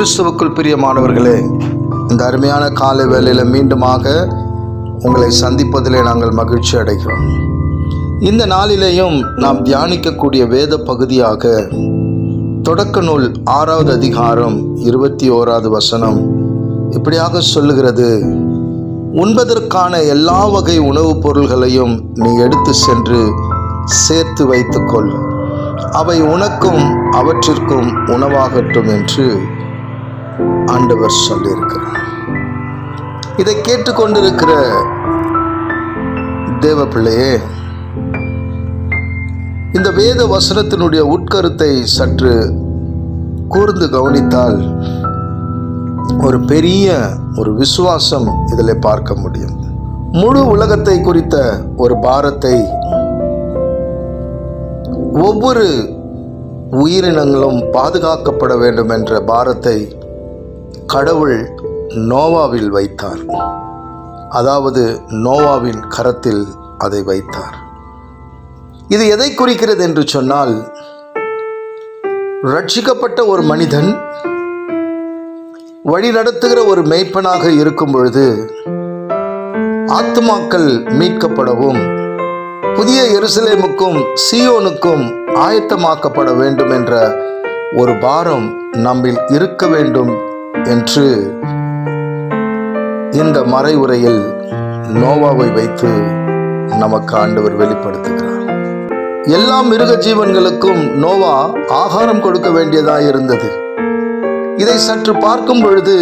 கிறிஸ்துவுக்குள் பிரியமானவர்களே இந்த அருமையான காலை வேளையில் மீண்டுமாக உங்களை சந்திப்பதிலே நாங்கள் மகிழ்ச்சி அடைகிறோம் இந்த நாளிலேயும் நாம் தியானிக்கக்கூடிய வேத பகுதியாக தொடக்க நூல் ஆறாவது அதிகாரம் இருபத்தி ஓராவது வசனம் இப்படியாக சொல்லுகிறது உண்பதற்கான எல்லா வகை உணவுப் பொருள்களையும் நீ எடுத்து சென்று சேர்த்து வைத்துக்கொள் அவை உனக்கும் அவற்றிற்கும் உணவாகட்டும் என்று ஆண்டவர் சொல்லியிருக்கிறார் இதை கேட்டுக்கொண்டிருக்கிற தேவ பிள்ளையே இந்த வேத வசனத்தினுடைய உட்கருத்தை சற்று கூர்ந்து கவனித்தால் ஒரு பெரிய ஒரு விசுவாசம் இதில் பார்க்க முடியும் முழு உலகத்தை குறித்த ஒரு பாரத்தை ஒவ்வொரு உயிரினங்களும் பாதுகாக்கப்பட வேண்டும் என்ற பாரத்தை கடவுள் நோவாவில் வைத்தார் அதாவது நோவாவின் கரத்தில் அதை வைத்தார் இது எதை குறிக்கிறது என்று சொன்னால் ரட்சிக்கப்பட்ட ஒரு மனிதன் வழி நடத்துகிற ஒரு மெய்ப்பனாக இருக்கும் பொழுது ஆத்துமாக்கள் மீட்கப்படவும் புதிய எருசலேமுக்கும் சியோனுக்கும் ஆயத்தமாக்கப்பட வேண்டும் என்ற ஒரு பாரம் நம்மில் இருக்க வேண்டும் என்று இந்த மறைவுரையில் நோவாவை வைத்து நமக்கு ஆண்டவர் வெளிப்படுத்துகிறார் எல்லா மிருக ஜீவன்களுக்கும் நோவா ஆகாரம் கொடுக்க வேண்டியதாக இருந்தது இதை சற்று பார்க்கும் பொழுது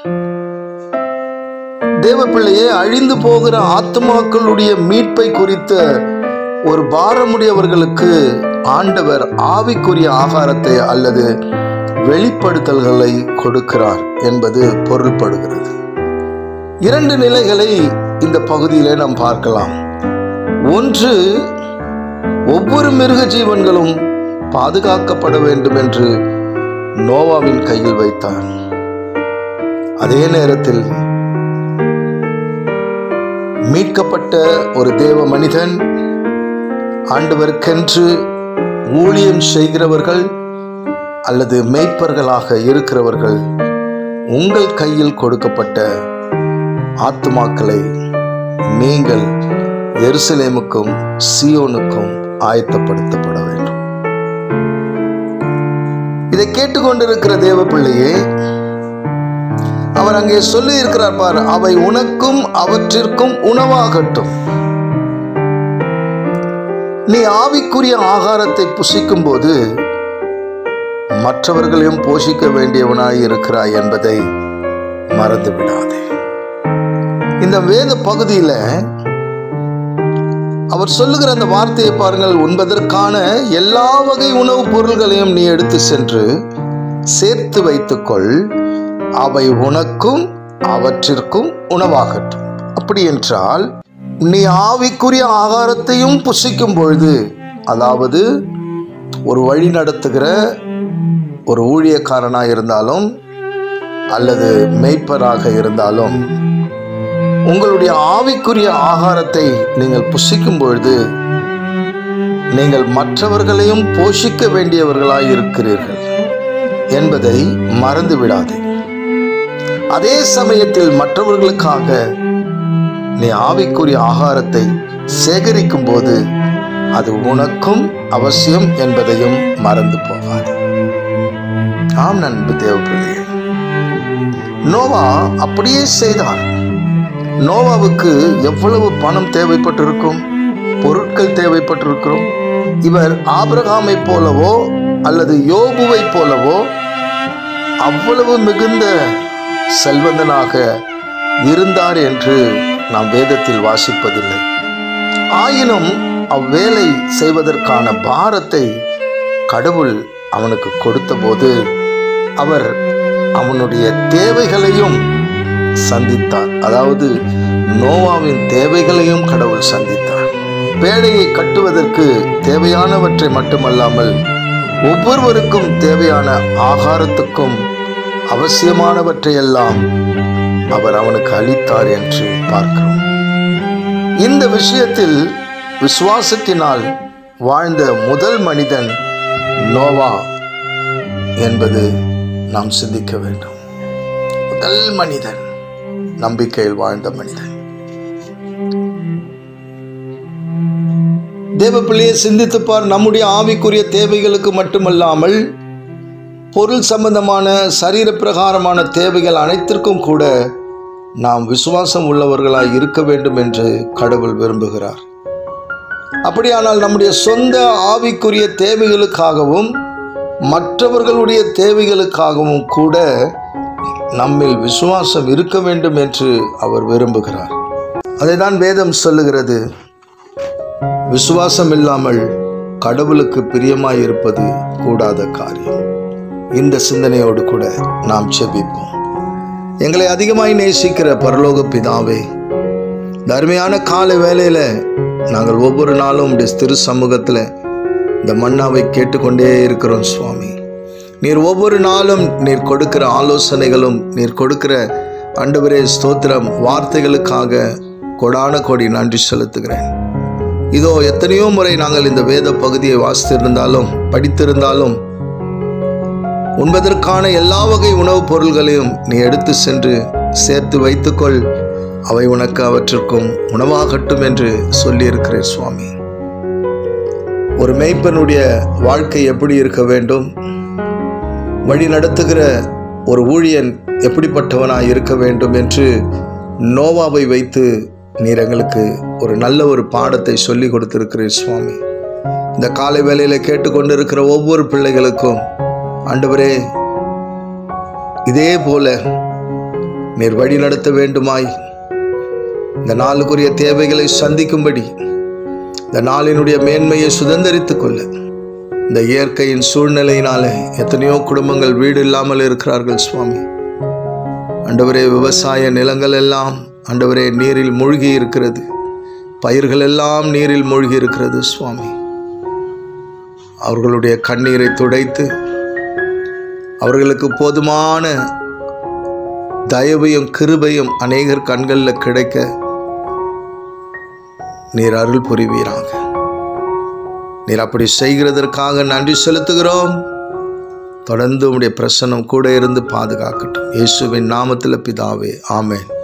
தேவப்பிள்ளையே அழிந்து போகிற ஆத்மாக்களுடைய மீட்பை குறித்த ஒரு பாரமுடையவர்களுக்கு ஆண்டவர் ஆவிக்குரிய ஆகாரத்தை அல்லது வெளிப்படுத்தல்களை கொடுக்கிறார் என்பது பொருள்படுகிறது இரண்டு நிலைகளை இந்த பகுதியிலே நாம் பார்க்கலாம் ஒன்று ஒவ்வொரு மிருக ஜீவன்களும் பாதுகாக்கப்பட வேண்டும் என்று நோவாவின் கையில் வைத்தார் அதே நேரத்தில் மீட்கப்பட்ட ஒரு தேவ மனிதன் ஆண்டவருக்கென்று ஊழியம் செய்கிறவர்கள் அல்லது மெய்ப்பர்களாக இருக்கிறவர்கள் உங்கள் கையில் கொடுக்கப்பட்ட ஆத்துமாக்களை நீங்கள் எருசலேமுக்கும் சியோனுக்கும் ஆயத்தப்படுத்தப்பட வேண்டும் இதை கேட்டுக்கொண்டிருக்கிற தேவ பிள்ளையே அவர் அங்கே சொல்லி இருக்கிறார் பார் அவை உனக்கும் அவற்றிற்கும் உணவாகட்டும் நீ ஆவிக்குரிய ஆகாரத்தை புசிக்கும் போது மற்றவர்களையும் போஷிக்க வேண்டியவனாய் இருக்கிறாய் என்பதை மறந்து விடாதே இந்த வேத பகுதியில அவர் சொல்லுகிற அந்த வார்த்தையை பாருங்கள் உண்பதற்கான எல்லா வகை உணவுப் பொருள்களையும் நீ எடுத்து சென்று சேர்த்து வைத்துக்கொள் அவை உனக்கும் அவற்றிற்கும் உணவாகட்டும் அப்படி என்றால் நீ ஆவிக்குரிய ஆகாரத்தையும் புசிக்கும் பொழுது அதாவது ஒரு வழி நடத்துகிற ஒரு ஊழியக்காரனாக இருந்தாலும் அல்லது மெய்ப்பராக இருந்தாலும் உங்களுடைய ஆவிக்குரிய ஆகாரத்தை நீங்கள் புசிக்கும் பொழுது நீங்கள் மற்றவர்களையும் போஷிக்க வேண்டியவர்களாய் இருக்கிறீர்கள் என்பதை மறந்து விடாதே அதே சமயத்தில் மற்றவர்களுக்காக நீ ஆவிக்குரிய ஆகாரத்தை சேகரிக்கும் போது அது உனக்கும் அவசியம் என்பதையும் மறந்து போகாது ஆம் நண்பு தேவப்பிள்ளையே நோவா அப்படியே செய்தார் நோவாவுக்கு எவ்வளவு பணம் தேவைப்பட்டிருக்கும் பொருட்கள் தேவைப்பட்டிருக்கும் இவர் ஆபிரகாமை போலவோ அல்லது யோபுவை போலவோ அவ்வளவு மிகுந்த செல்வந்தனாக இருந்தார் என்று நாம் வேதத்தில் வாசிப்பதில்லை ஆயினும் அவ்வேலை செய்வதற்கான பாரத்தை கடவுள் அவனுக்கு கொடுத்தபோது அவர் அவனுடைய தேவைகளையும் சந்தித்தார் அதாவது நோவாவின் தேவைகளையும் கடவுள் சந்தித்தார் பேழையை கட்டுவதற்கு தேவையானவற்றை மட்டுமல்லாமல் ஒவ்வொருவருக்கும் தேவையான ஆகாரத்துக்கும் அவசியமானவற்றையெல்லாம் அவர் அவனுக்கு அளித்தார் என்று பார்க்கிறோம் இந்த விஷயத்தில் விசுவாசத்தினால் வாழ்ந்த முதல் மனிதன் நோவா என்பது நாம் சிந்திக்க வேண்டும் முதல் மனிதன் நம்பிக்கையில் வாழ்ந்த மனிதன் தேவப்பிள்ளையை சிந்தித்துப்பார் நம்முடைய ஆவிக்குரிய தேவைகளுக்கு மட்டுமல்லாமல் பொருள் சம்பந்தமான சரீர பிரகாரமான தேவைகள் அனைத்திற்கும் கூட நாம் விசுவாசம் உள்ளவர்களாய் இருக்க வேண்டும் என்று கடவுள் விரும்புகிறார் அப்படியானால் நம்முடைய சொந்த ஆவிக்குரிய தேவைகளுக்காகவும் மற்றவர்களுடைய தேவைகளுக்காகவும் கூட நம்மில் விசுவாசம் இருக்க வேண்டும் என்று அவர் விரும்புகிறார் அதைதான் வேதம் சொல்லுகிறது விசுவாசம் இல்லாமல் கடவுளுக்கு பிரியமாய் இருப்பது கூடாத காரியம் இந்த சிந்தனையோடு கூட நாம் செபிப்போம் எங்களை அதிகமாய் நேசிக்கிற பரலோக பிதாவே இந்த அருமையான கால வேளையில் நாங்கள் ஒவ்வொரு நாளும் உடைய திரு சமூகத்தில் இந்த மன்னாவை கேட்டுக்கொண்டே இருக்கிறோம் சுவாமி நீர் ஒவ்வொரு நாளும் நீர் கொடுக்கிற ஆலோசனைகளும் நீர் கொடுக்கிற அண்டவரே ஸ்தோத்திரம் வார்த்தைகளுக்காக கொடான கோடி நன்றி செலுத்துகிறேன் இதோ எத்தனையோ முறை நாங்கள் இந்த வேத பகுதியை வாசித்திருந்தாலும் படித்திருந்தாலும் உண்பதற்கான எல்லா வகை உணவுப் பொருள்களையும் நீ எடுத்து சென்று சேர்த்து வைத்துக்கொள் அவை உனக்கு அவற்றிற்கும் உணவாகட்டும் என்று சொல்லியிருக்கிறேன் சுவாமி ஒரு மெய்ப்பனுடைய வாழ்க்கை எப்படி இருக்க வேண்டும் வழி நடத்துகிற ஒரு ஊழியன் எப்படிப்பட்டவனாய் இருக்க வேண்டும் என்று நோவாவை வைத்து நீர் எங்களுக்கு ஒரு நல்ல ஒரு பாடத்தை சொல்லி கொடுத்திருக்கிறீர் சுவாமி இந்த காலை வேளையில் கேட்டுக்கொண்டிருக்கிற ஒவ்வொரு பிள்ளைகளுக்கும் ஆண்டவரே இதே போல நீர் வழி நடத்த வேண்டுமாய் இந்த நாளுக்குரிய தேவைகளை சந்திக்கும்படி இந்த நாளினுடைய மேன்மையை சுதந்திரித்துக் கொள்ள இந்த இயற்கையின் சூழ்நிலையினால எத்தனையோ குடும்பங்கள் வீடு இல்லாமல் இருக்கிறார்கள் சுவாமி ஆண்டவரே விவசாய நிலங்கள் எல்லாம் ஆண்டவரே நீரில் மூழ்கி இருக்கிறது பயிர்கள் எல்லாம் நீரில் மூழ்கி இருக்கிறது சுவாமி அவர்களுடைய கண்ணீரை துடைத்து அவர்களுக்கு போதுமான தயவையும் கிருபையும் அநேகர் கண்களில் கிடைக்க நீர் அருள் புரிவீராக நீர் அப்படி செய்கிறதற்காக நன்றி செலுத்துகிறோம் தொடர்ந்து உடைய பிரசன்னம் கூட இருந்து பாதுகாக்கட்டும் இயேசுவின் நாமத்தில் பிதாவே ஆமென்